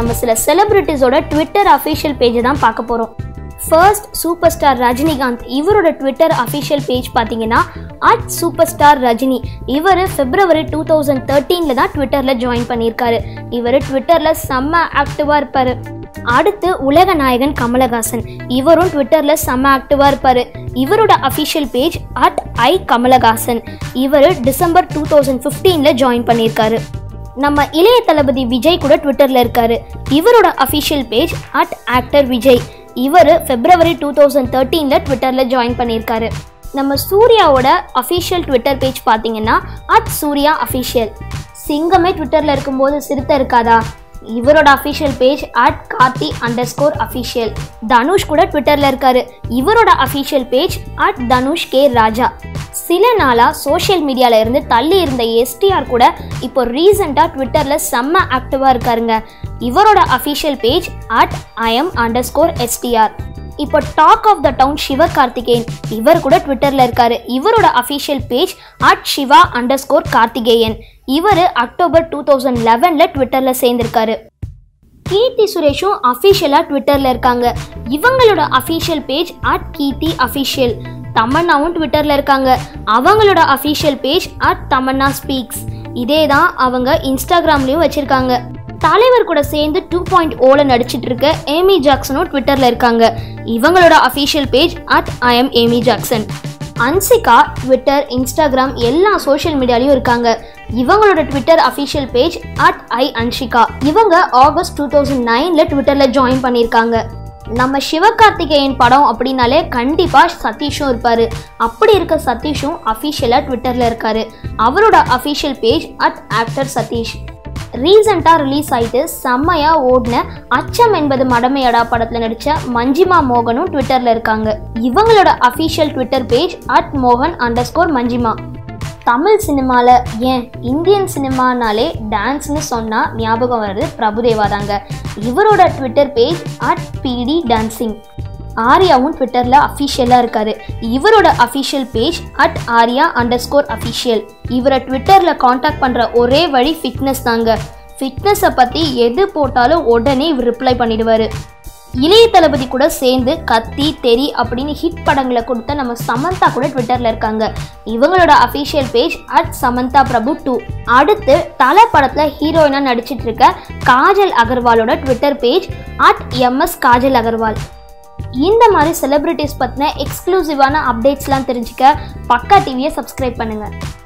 நம்ம சில செலிபிரிட்டிஸோட Twitter official பேஜை தான் பார்க்க போகிறோம் ஃபர்ஸ்ட் சூப்பர் ஸ்டார் ரஜினிகாந்த் இவரோட ட்விட்டர் அஃபிஷியல் பேஜ் பார்த்தீங்கன்னா அட் சூப்பர் ஸ்டார் ரஜினி இவர் பிப்ரவரி டூ தௌசண்ட் தேர்ட்டீனில் தான் ட்விட்டரில் ஜாயின் பண்ணியிருக்காரு இவர் ட்விட்டரில் செம்ம ஆக்டிவாக இருப்பார் அடுத்து உலக நாயகன் கமலஹாசன் இவரும் ட்விட்டரில் செம்ம ஆக்டிவாக இருப்பார் இவரோட official page at I Kamalhaasan இவர் டிசம்பர் டூ தௌசண்ட் ஃபிஃப்டீனில் ஜாயின் பண்ணியிருக்காரு நம்ம இளைய தளபதி விஜய் கூட ட்விட்டரில் இருக்காரு இவரோட official page at actor Vijay இவர் பிப்ரவரி டூ தௌசண்ட் தேர்ட்டீனில் ட்விட்டரில் ஜாயின் பண்ணியிருக்காரு நம்ம சூர்யாவோட அஃபிஷியல் ட்விட்டர் பேஜ் பார்த்தீங்கன்னா அட் சூர்யா அஃபிஷியல் சிங்கமே ட்விட்டரில் இருக்கும்போது சிறுத்தை இருக்காதா இவரோட official page at Karthi underscore official Dhanush கூட ட்விட்டரில் இருக்காரு இவரோட official page at Dhanush K Raja சில நாளாக சோஷியல் மீடியாவில் இருந்து தள்ளி இருந்த எஸ்டிஆர் கூட இப்போ ரீசெண்டாக ட்விட்டரில் செம்ம ஆக்டிவாக இருக்காருங்க இவரோட official page at IM underscore STR இப்போ talk of the town Sivakarthikeyan இவர் கூட ட்விட்டரில் இருக்காரு இவரோட official page at Siva underscore Karthikeyan இவர் அக்டோபர் டூ தௌசண்ட் லெவனில் ட்விட்டரில் சேர்ந்திருக்காரு கீர்த்தி சுரேஷும் அஃபிஷியலாக ட்விட்டரில் இருக்காங்க இவங்களோட official page at Keerthy official தமன்னாவும் ட்விட்டரில் இருக்காங்க அவங்களோட official page at Tamannaah speaks இதே தான் அவங்க இன்ஸ்டாகிராம்லேயும் வச்சுருக்காங்க தலைவர் கூட சேர்ந்து டூ பாயிண்ட் ஓல நடிச்சிட்டு இருக்க ஏமி ஜாக்சனும் ட்விட்டரில் இருக்காங்க இவங்களோட official page at I M Amy Jackson Anshika Twitter Instagram எல்லா சோஷியல் மீடியாலையும் இருக்காங்க இவங்களோட Twitter official page at I Anshika இவங்க ஆகஸ்ட் டூ தௌசண்ட் நைனில் ட்விட்டரில் ஜாயின் பண்ணியிருக்காங்க நம்ம சிவகார்த்திகேயன் படம் அப்படின்னாலே கண்டிப்பாக சதீஷும் இருப்பார் அப்படி இருக்க சதீஷும் அஃபிஷியலாக ட்விட்டரில் இருக்காரு அவரோட official page at actor Sathish ரீசெண்டாக ரிலீஸ் ஆயிட்டு செம்மையாக ஓடின அச்சம் என்பது மடமையடா படத்தில் நடித்த மஞ்சிமா மோகனும் ட்விட்டரில் இருக்காங்க இவங்களோட அஃபிஷியல் ட்விட்டர் பேஜ் அட் மோகன் அண்டர் ஸ்கோர் மஞ்சிமா தமிழ் சினிமாவில் ஏன் இந்தியன் சினிமானாலே டான்ஸ்னு சொன்னால் ஞாபகம் வருது பிரபுதேவா தாங்க இவரோட Twitter page at PD dancing ஆர்யாவும் ட்விட்டரில் அஃபிஷியலாக இருக்காரு இவரோட official page at Arya underscore official இவரை ட்விட்டரில் காண்டாக்ட் பண்ணுற ஒரே வழி ஃபிட்னஸ் தாங்க ஃபிட்னஸை பற்றி எது போட்டாலும் உடனே இவர் ரிப்ளை பண்ணிடுவார் இளைய தளபதி கூட சேர்ந்து கத்தி தெரி அப்படின்னு ஹிட் படங்களை கொடுத்த நம்ம சமந்தா கூட ட்விட்டரில் இருக்காங்க இவங்களோட official page at Samantha Prabhu two அடுத்து தலை படத்தில் ஹீரோயினாக நடிச்சிட்டு இருக்க காஜல் அகர்வாலோட Twitter page at MS Kajal Aggarwal இந்த மாதிரி செலிபிரிட்டிஸ் பற்றின எக்ஸ்க்ளூசிவான அப்டேட்ஸ்லாம் தெரிஞ்சுக்க பக்கா டிவியை சப்ஸ்கிரைப் பண்ணுங்கள்